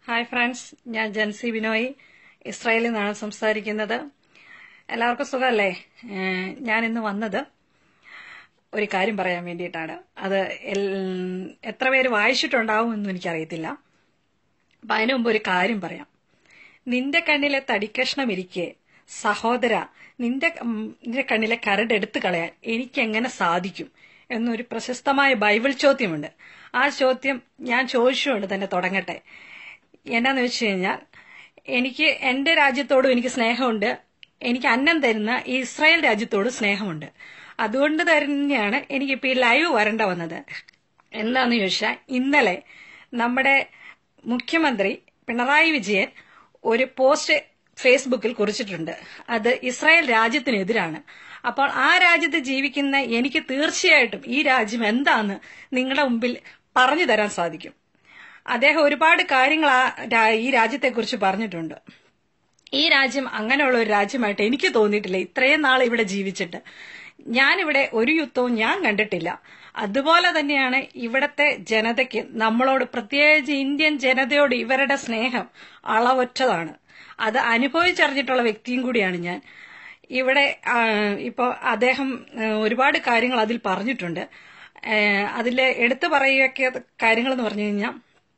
hi friends ഞാൻ ജൻസി ബിനോയ് ഇസ്രായേലിൽ നിന്നാണ് സംസാരിക്കുന്നത് എല്ലാവർക്കും സുഖമല്ലേ ഏഹ് ഞാൻ ഇന്ന് വന്നത് ഒരു കാര്യം പറയാൻ വേണ്ടിയിട്ടാണ് അത് എൽ- എത്ര പേര് വായിച്ചിട്ടുണ്ടാവും എന്നും എനിക്കറിയത്തില്ല അപ്പൊ അതിനു മുമ്പ് ഒരു കാര്യം പറയാം നിന്റെ കണ്ണിലെ തടിക്കഷ്ണം ഇരിക്കെ സഹോദര നിന്റെ ഉം, നിന്റെ കണ്ണിലെ കരട് എടുത്തു കളയാൻ എനിക്ക് എങ്ങനെ സാധിക്കും എന്നൊരു പ്രശസ്തമായ ബൈബിൾ ചോദ്യമുണ്ട് ആ ചോദ്യം ഞാൻ ചോദിച്ചുകൊണ്ട് തന്നെ തുടങ്ങട്ടെ എന്നാന്ന് വെച്ച് കഴിഞ്ഞാൽ എനിക്ക് എന്റെ രാജ്യത്തോടും എനിക്ക് സ്നേഹമുണ്ട് എനിക്ക് അന്നം തരുന്ന ഈ ഇസ്രായേൽ രാജ്യത്തോടും സ്നേഹമുണ്ട് അതുകൊണ്ട് തന്നെയാണ് എനിക്കിപ്പോ ഈ ലൈവ് വരേണ്ട വന്നത് എന്താന്ന് ചോദിച്ചാൽ ഇന്നലെ നമ്മുടെ മുഖ്യമന്ത്രി പിണറായി വിജയൻ ഒരു പോസ്റ്റ് ഫേസ്ബുക്കിൽ കുറിച്ചിട്ടുണ്ട് അത് ഇസ്രായേൽ രാജ്യത്തിനെതിരാണ് അപ്പോൾ ആ രാജ്യത്ത് ജീവിക്കുന്ന എനിക്ക് തീർച്ചയായിട്ടും ഈ രാജ്യം എന്താന്ന് നിങ്ങളുടെ മുമ്പിൽ പറഞ്ഞു തരാൻ സാധിക്കും അദ്ദേഹം ഒരുപാട് കാര്യങ്ങൾ ആ രാ- ഈ രാജ്യത്തെക്കുറിച്ച് പറഞ്ഞിട്ടുണ്ട് ഈ രാജ്യം അങ്ങനെയുള്ള ഒരു രാജ്യമായിട്ട് എനിക്ക് തോന്നിയിട്ടില്ല ഇത്രയും നാൾ ഇവിടെ ജീവിച്ചിട്ട് ഞാനിവിടെ ഒരു യുദ്ധവും ഞാൻ കണ്ടിട്ടില്ല അതുപോലെ തന്നെയാണ് ഇവിടത്തെ ജനതയ്ക്ക് നമ്മളോട് പ്രത്യേകിച്ച് ഇന്ത്യൻ ജനതയോട് ഇവരുടെ സ്നേഹം അളവറ്റതാണ് അത് അനുഭവിച്ചറിഞ്ഞിട്ടുള്ള വ്യക്തിയും കൂടിയാണ് ഞാൻ ഇവിടെ ആ, ഇപ്പോ അദ്ദേഹം ആ, ഒരുപാട് കാര്യങ്ങൾ അതിൽ പറഞ്ഞിട്ടുണ്ട് അതിലെ എടുത്തു പറയുകയൊക്കെ കാര്യങ്ങൾ എന്ന് പറഞ്ഞു കഴിഞ്ഞാൽ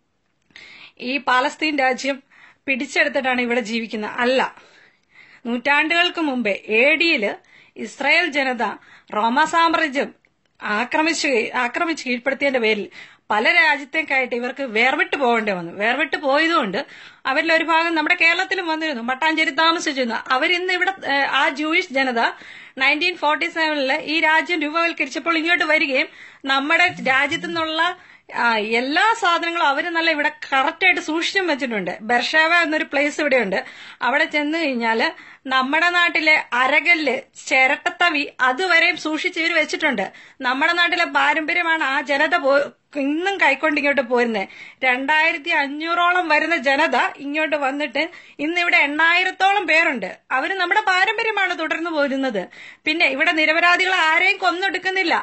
ഈ പാലസ്തീൻ രാജ്യം പിടിച്ചെടുത്തിട്ടാണ് ഇവിടെ ജീവിക്കുന്നത് അല്ല നൂറ്റാണ്ടുകൾക്ക് മുമ്പേ എ ഡിയില് ഇസ്രായേൽ ജനത റോമ സാമ്രാജ്യം ആക്രമിച്ച് ആക്രമിച്ച് കീഴ്പ്പെടുത്തിയതിന്റെ പേരിൽ പല രാജ്യത്തേക്കായിട്ട് ഇവർക്ക് വേർവിട്ട് പോകേണ്ടി വന്നു വേർവിട്ട് പോയതുകൊണ്ട് അവരിൽ ഒരു ഭാഗം നമ്മുടെ കേരളത്തിലും വന്നിരുന്നു മട്ടാഞ്ചേരി താമസിച്ചിരുന്നു അവരിന്ന് ഇവിടെ ഏഹ്, ആ ജൂയിഷ് ജനത നയൻറ്റീൻ ഫോർട്ടി സെവനില് ഈ രാജ്യം രൂപവൽക്കരിച്ചപ്പോൾ ഇങ്ങോട്ട് വരികയും നമ്മുടെ രാജ്യത്തു നിന്നുള്ള ആ, എല്ലാ സാധനങ്ങളും അവര് നല്ല ഇവിടെ കറക്റ്റ് ആയിട്ട് സൂക്ഷിച്ചും വെച്ചിട്ടുണ്ട് ബെർഷാവ എന്നൊരു പ്ലേസ് ഇവിടെയുണ്ട് അവിടെ ചെന്ന് കഴിഞ്ഞാല് നമ്മുടെ നാട്ടിലെ അരകല്ല് ചിരട്ടത്തവി അതുവരെയും സൂക്ഷിച്ച് ഇവർ വെച്ചിട്ടുണ്ട് നമ്മുടെ നാട്ടിലെ പാരമ്പര്യമാണ് ആ ജനത പോ ഇന്നും കൈക്കൊണ്ട് ഇങ്ങോട്ട് പോരുന്നത് രണ്ടായിരത്തി അഞ്ഞൂറോളം വരുന്ന ജനത ഇങ്ങോട്ട് വന്നിട്ട് ഇന്ന് ഇവിടെ എണ്ണായിരത്തോളം പേരുണ്ട് അവര് നമ്മുടെ പാരമ്പര്യമാണ് തുടർന്നു പോരുന്നത് പിന്നെ ഇവിടെ നിരപരാധികൾ ആരെയും കൊന്നൊടുക്കുന്നില്ല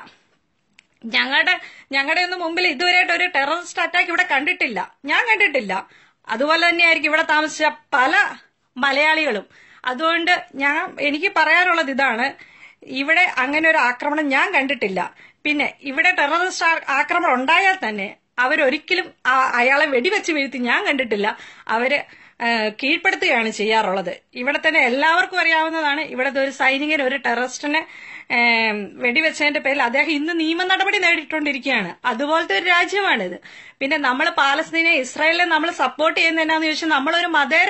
ഞങ്ങളുടെ ഞങ്ങളുടെ ഒന്നും മുമ്പിൽ ഇതുവരെയായിട്ട് ഒരു ടെററിസ്റ്റ് അറ്റാക്ക് ഇവിടെ കണ്ടിട്ടില്ല ഞാൻ കണ്ടിട്ടില്ല അതുപോലെ തന്നെയായിരിക്കും ഇവിടെ താമസിച്ച പല മലയാളികളും അതുകൊണ്ട് ഞാൻ എനിക്ക് പറയാനുള്ളത് ഇതാണ് ഇവിടെ അങ്ങനെ ഒരു ആക്രമണം ഞാൻ കണ്ടിട്ടില്ല പിന്നെ ഇവിടെ ടെററിസ്റ്റ് ആ- ആക്രമണം ഉണ്ടായാൽ തന്നെ അവരൊരിക്കലും ആ- അയാളെ വെടിവെച്ച് വീഴ്ത്തി ഞാൻ കണ്ടിട്ടില്ല അവര് ആ, കീഴ്പ്പെടുത്തുകയാണ് ചെയ്യാറുള്ളത് ഇവിടെ തന്നെ എല്ലാവർക്കും അറിയാവുന്നതാണ് ഇവിടുത്തെ ഒരു സൈനികൻ ഒരു ടെററിസ്റ്റിനെ ഏം, വെടിവെച്ചതിന്റെ പേരിൽ അദ്ദേഹം ഇന്ന് നിയമ നടപടി നേടിക്കൊണ്ടിരിക്കുകയാണ് അതുപോലത്തെ ഒരു രാജ്യമാണിത് പിന്നെ നമ്മൾ പാലസ്തീനെ ഇസ്രായേലിനെ നമ്മൾ സപ്പോർട്ട് ചെയ്യുന്നതെന്നാന്ന് ചോദിച്ചാൽ നമ്മളൊരു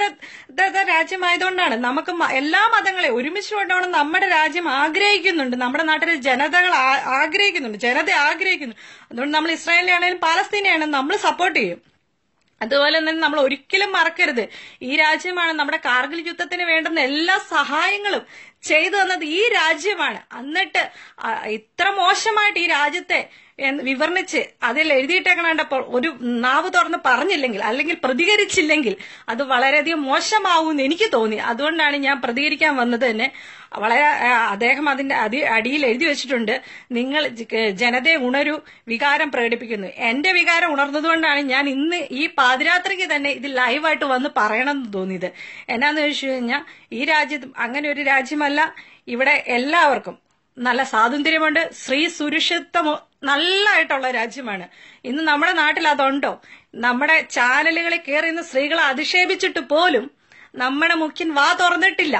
മതേതര രാജ്യമായതുകൊണ്ടാണ് നമുക്ക് മ- എല്ലാ മതങ്ങളെയും ഒരുമിച്ച് കൊണ്ടുപോകണം നമ്മുടെ രാജ്യം ആഗ്രഹിക്കുന്നുണ്ട് നമ്മുടെ നാട്ടിലെ ജനതകൾ ആ- ആഗ്രഹിക്കുന്നുണ്ട് ജനത ആഗ്രഹിക്കുന്നു അതുകൊണ്ട് നമ്മൾ ഇസ്രായേലിനെ ആണെങ്കിലും പാലസ്തീനെ ആണെങ്കിലും നമ്മൾ സപ്പോർട്ട് ചെയ്യും അതുപോലെ തന്നെ നമ്മൾ ഒരിക്കലും മറക്കരുത് ഈ രാജ്യമാണ് നമ്മുടെ കാർഗിൽ യുദ്ധത്തിന് വേണ്ടുന്ന എല്ലാ സഹായങ്ങളും ചെയ്തു തന്നത് ഈ രാജ്യമാണ് എന്നിട്ട് ആ, ഇത്ര മോശമായിട്ട് ഈ രാജ്യത്തെ എന്ന് വിവർണിച്ച് അതിൽ എഴുതിയിട്ടേക്കണപ്പോൾ ഒരു നാവ് തുറന്ന് പറഞ്ഞില്ലെങ്കിൽ അല്ലെങ്കിൽ പ്രതികരിച്ചില്ലെങ്കിൽ അത് വളരെയധികം മോശമാവുമെന്ന് എനിക്ക് തോന്നി അതുകൊണ്ടാണ് ഞാൻ പ്രതികരിക്കാൻ വന്നത് തന്നെ വളരെ ആ, അദ്ദേഹം അതിന്റെ അതി അടിയിൽ എഴുതി വെച്ചിട്ടുണ്ട് നിങ്ങൾ ജ- ജനതയെ ഉണരു വികാരം പ്രകടിപ്പിക്കുന്നു എന്റെ വികാരം ഉണർന്നതുകൊണ്ടാണ് ഞാൻ ഇന്ന് ഈ പാതിരാത്രിക്ക് തന്നെ ഇത് ലൈവായിട്ട് വന്ന് പറയണമെന്ന് തോന്നിയത് എന്നാന്ന് ചോദിച്ചു കഴിഞ്ഞാൽ ഈ രാജ്യത്തും അങ്ങനെ ഒരു രാജ്യമല്ല ഇവിടെ എല്ലാവർക്കും നല്ല സ്വാതന്ത്ര്യമുണ്ട് സ്ത്രീ സുരക്ഷിത്വം നല്ലതായിട്ടുള്ള രാജ്യമാണ് ഇന്ന് നമ്മുടെ നാട്ടിൽ അതുണ്ടോ നമ്മുടെ ചാനലുകളിൽ കയറി ഇന്ന് സ്ത്രീകളെ അധിക്ഷേപിച്ചിട്ട് പോലും നമ്മുടെ മുഖ്യൻ വാ തുറന്നിട്ടില്ല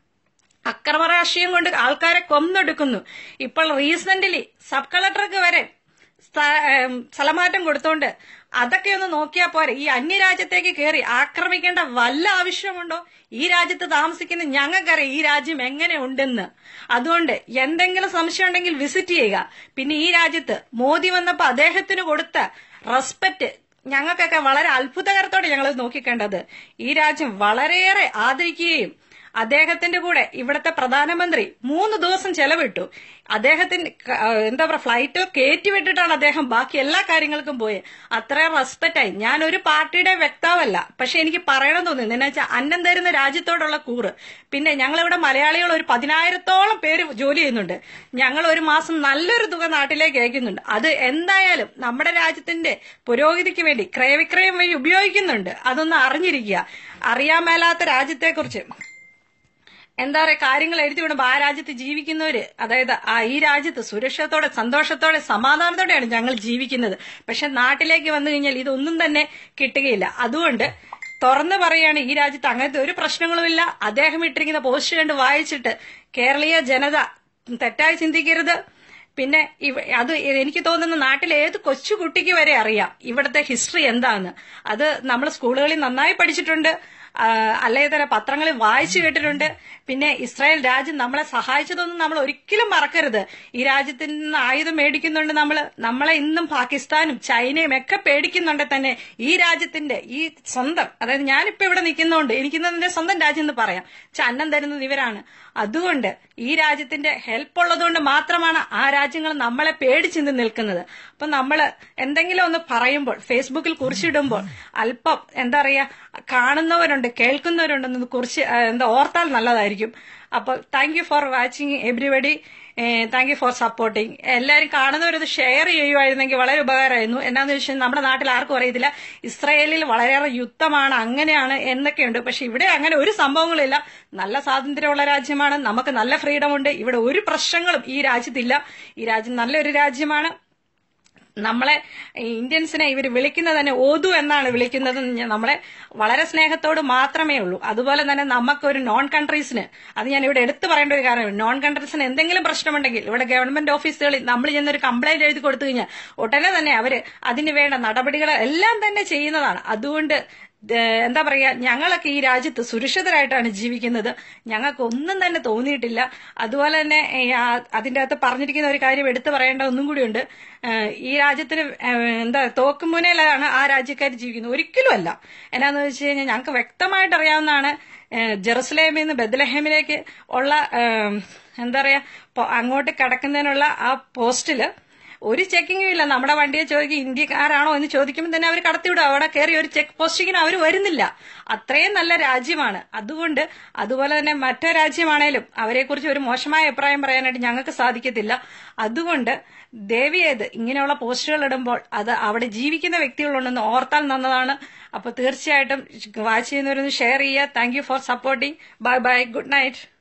അക്രമ രാഷ്ട്രീയം കൊണ്ട് ആൾക്കാരെ കൊന്നൊടുക്കുന്നു ഇപ്പോൾ റീസെന്റ്ലി സബ് കളക്ടർക്ക് വരെ സ്ഥ- ഏം, സ്ഥലമാറ്റം കൊടുത്തോണ്ട് അതൊക്കെ ഒന്ന് നോക്കിയാൽ പോരെ ഈ അന്യരാജ്യത്തേക്ക് കയറി ആക്രമിക്കേണ്ട വല്ല ആവശ്യമുണ്ടോ ഈ രാജ്യത്ത് താമസിക്കുന്ന ഞങ്ങൾക്കറിയാം ഈ രാജ്യം എങ്ങനെ ഉണ്ടെന്ന് അതുകൊണ്ട് എന്തെങ്കിലും സംശയം ഉണ്ടെങ്കിൽ വിസിറ്റ് ചെയ്യുക പിന്നെ ഈ രാജ്യത്ത് മോദി വന്നപ്പോ അദ്ദേഹത്തിന് കൊടുത്ത റെസ്പെക്ട് ഞങ്ങൾക്കൊക്കെ വളരെ അത്ഭുതകരത്തോടെ ഞങ്ങൾ നോക്കിക്കേണ്ടത് ഈ രാജ്യം വളരെയേറെ ആദരിക്കുകയും അദ്ദേഹത്തിന്റെ കൂടെ ഇവിടുത്തെ പ്രധാനമന്ത്രി മൂന്ന് ദിവസം ചെലവിട്ടു അദ്ദേഹത്തിന് ക- ആ, എന്താ പറയുക ഫ്ലൈറ്റിൽ കയറ്റി വിട്ടിട്ടാണ് അദ്ദേഹം ബാക്കി എല്ലാ കാര്യങ്ങൾക്കും പോയത് അത്രയും റെസ്പെക്റ്റ് ആയി ഞാൻ ഒരു പാർട്ടിയുടെ വ്യക്താവല്ല പക്ഷെ എനിക്ക് പറയണം തോന്നുന്നു എന്നാ വെച്ചാൽ അന്നം തരുന്ന രാജ്യത്തോടുള്ള കൂറ് പിന്നെ ഞങ്ങളിവിടെ മലയാളികൾ ഒരു പതിനായിരത്തോളം പേര് ജോലി ചെയ്യുന്നുണ്ട് ഞങ്ങൾ ഒരു മാസം നല്ലൊരു തുക നാട്ടിലേക്ക് അയക്കുന്നുണ്ട് അത് എന്തായാലും നമ്മുടെ രാജ്യത്തിന്റെ പുരോഗതിക്ക് വേണ്ടി ക്രയവിക്രയം വഴി ഉപയോഗിക്കുന്നുണ്ട് അതൊന്ന് അറിഞ്ഞിരിക്കുക അറിയാൻ മേലാത്ത രാജ്യത്തെക്കുറിച്ച് എന്താ പറയാ കാര്യങ്ങൾ എഴുതി വിടുമ്പോ ആ രാജ്യത്ത് ജീവിക്കുന്നവര് അതായത് ആ ഈ രാജ്യത്ത് സുരക്ഷത്തോടെ സന്തോഷത്തോടെ സമാധാനത്തോടെയാണ് ഞങ്ങൾ ജീവിക്കുന്നത് പക്ഷെ നാട്ടിലേക്ക് വന്നു കഴിഞ്ഞാൽ ഇതൊന്നും തന്നെ കിട്ടുകയില്ല അതുകൊണ്ട് തുറന്നു പറയാണ് ഈ രാജ്യത്ത് അങ്ങനത്തെ ഒരു പ്രശ്നങ്ങളുമില്ല അദ്ദേഹം ഇട്ടിരിക്കുന്ന പോസ്റ്റ് കണ്ട് വായിച്ചിട്ട് കേരളീയ ജനത തെറ്റായി ചിന്തിക്കരുത് പിന്നെ ഇവ- അത് എനിക്ക് തോന്നുന്നു നാട്ടിലെ ഏത് കൊച്ചു കുട്ടിക്ക് വരെ അറിയാം ഇവിടുത്തെ ഹിസ്റ്ററി എന്താന്ന് അത് നമ്മൾ സ്കൂളുകളിൽ നന്നായി പഠിച്ചിട്ടുണ്ട് ആ, അല്ലെങ്കിൽ തന്നെ പത്രങ്ങളിൽ വായിച്ചു കേട്ടിട്ടുണ്ട് പിന്നെ ഇസ്രായേൽ രാജ്യം നമ്മളെ സഹായിച്ചതൊന്നും നമ്മൾ ഒരിക്കലും മറക്കരുത് ഈ രാജ്യത്തിൽ നിന്ന് ആയുധം മേടിക്കുന്നുണ്ട് നമ്മൾ നമ്മളെ ഇന്നും പാകിസ്ഥാനും ചൈനയും ഒക്കെ പേടിക്കുന്നുണ്ട് തന്നെ ഈ രാജ്യത്തിന്റെ ഈ സ്വന്തം അതായത് ഞാനിപ്പോ ഇവിടെ നിൽക്കുന്നതുകൊണ്ട് എനിക്കിന്ന് എന്റെ സ്വന്തം രാജ്യം എന്ന് പറയാം പക്ഷെ അന്നം തരുന്നത് ഇവരാണ് അതുകൊണ്ട് ഈ രാജ്യത്തിന്റെ ഹെൽപ്പ് ഉള്ളതുകൊണ്ട് മാത്രമാണ് ആ രാജ്യങ്ങൾ നമ്മളെ പേടിച്ചിന്ന് നിൽക്കുന്നത് അപ്പൊ നമ്മൾ എന്തെങ്കിലും ഒന്ന് പറയുമ്പോൾ ഫേസ്ബുക്കിൽ കുറിച്ചിടുമ്പോൾ അല്പം എന്താ പറയാ കാണുന്നവരുണ്ട് കേൾക്കുന്നവരുണ്ടെന്ന് കുറിച്ച് ആ, എന്താ ഓർത്താൽ നല്ലതായിരിക്കും അപ്പോൾ thank you for watching everybody thank you for supporting എല്ലാവരും കാണുന്നവരത് ഷെയർ ചെയ്യുമായിരുന്നെങ്കിൽ വളരെ ഉപകാരമായിരുന്നു എന്നാന്ന് വെച്ചാൽ നമ്മുടെ നാട്ടിൽ ആർക്കും അറിയത്തില്ല ഇസ്രായേലിൽ വളരെയേറെ യുദ്ധമാണ് അങ്ങനെയാണ് എന്നൊക്കെയുണ്ട് പക്ഷെ ഇവിടെ അങ്ങനെ ഒരു സംഭവങ്ങളില്ല നല്ല സ്വാതന്ത്ര്യമുള്ള രാജ്യമാണ് നമുക്ക് നല്ല ഫ്രീഡം ഉണ്ട് ഇവിടെ ഒരു പ്രശ്നങ്ങളും ഈ രാജ്യത്തില്ല ഈ രാജ്യം നല്ലൊരു രാജ്യമാണ് നമ്മളെ ഇന്ത്യൻസിനെ ഇവർ വിളിക്കുന്നത് തന്നെ ഓതു എന്നാണ് വിളിക്കുന്നത് നമ്മളെ വളരെ സ്നേഹത്തോട് മാത്രമേ ഉള്ളൂ അതുപോലെ തന്നെ നമുക്കൊരു നോൺ കൺട്രീസിന് അത് ഞാൻ ഇവിടെ എടുത്തു പറയേണ്ട ഒരു കാര്യമാണ് നോൺ കൺട്രീസിന് എന്തെങ്കിലും പ്രശ്നമുണ്ടെങ്കിൽ ഇവിടെ ഗവൺമെന്റ് ഓഫീസുകളിൽ നമ്മൾ ചെന്നൊരു കംപ്ലൈന്റ് എഴുതി കൊടുത്തു കഴിഞ്ഞാൽ ഉടനെ തന്നെ അവര് അതിന് വേണ്ട നടപടികൾ എല്ലാം തന്നെ ചെയ്യുന്നതാണ് അതുകൊണ്ട് ഏഹ് എന്താ പറയാ ഞങ്ങളൊക്കെ ഈ രാജ്യത്ത് സുരക്ഷിതരായിട്ടാണ് ജീവിക്കുന്നത് ഞങ്ങൾക്ക് ഒന്നും തന്നെ തോന്നിയിട്ടില്ല അതുപോലെ തന്നെ ഈ ആ- അതിന്റെ അകത്ത് പറഞ്ഞിരിക്കുന്ന ഒരു കാര്യം എടുത്തു പറയേണ്ട ഒന്നും കൂടിയുണ്ട് ഏഹ് ഈ രാജ്യത്തിന് ഏഹ് എന്താ തോക്കുമുനയിലാണ് ആ രാജ്യക്കാർ ജീവിക്കുന്നത് ഒരിക്കലും അല്ല എന്നാന്ന് വെച്ച് കഴിഞ്ഞാൽ ഞങ്ങൾക്ക് വ്യക്തമായിട്ട് അറിയാവുന്നതാണ് ഏഹ് ജെറുസലേമിൽ നിന്ന് ബദലഹേമിലേക്ക് ഉള്ള ഏഹ് എന്താ പറയാ പൊ- അങ്ങോട്ട് കടക്കുന്നതിനുള്ള ആ പോസ്റ്റില് ഒരു ചെക്കിങ്ങും ഇല്ല നമ്മുടെ വണ്ടിയെ ചോദിക്കും ഇന്ത്യക്കാരാണോ എന്ന് ചോദിക്കുമ്പോൾ തന്നെ അവർ കടത്തിവിടും അവിടെ കയറി ഒരു ചെക്ക് പോസ്റ്റിങ്ങിന് അവർ വരുന്നില്ല അത്രയും നല്ല രാജ്യമാണ് അതുകൊണ്ട് അതുപോലെ തന്നെ മറ്റു രാജ്യമാണേലും അവരെക്കുറിച്ച് ഒരു മോശമായ അഭിപ്രായം പറയാനായിട്ട് ഞങ്ങൾക്ക് സാധിക്കത്തില്ല അതുകൊണ്ട് ദേവിയേത് ഇങ്ങനെയുള്ള പോസ്റ്റുകൾ ഇടുമ്പോൾ അത് അവിടെ ജീവിക്കുന്ന വ്യക്തികളുണ്ടെന്ന് ഓർത്താൽ നന്നതാണ് അപ്പൊ തീർച്ചയായിട്ടും വാച്ച് ചെയ്യുന്നവരൊന്ന് ഷെയർ ചെയ്യുക thank you for supporting bye bye good night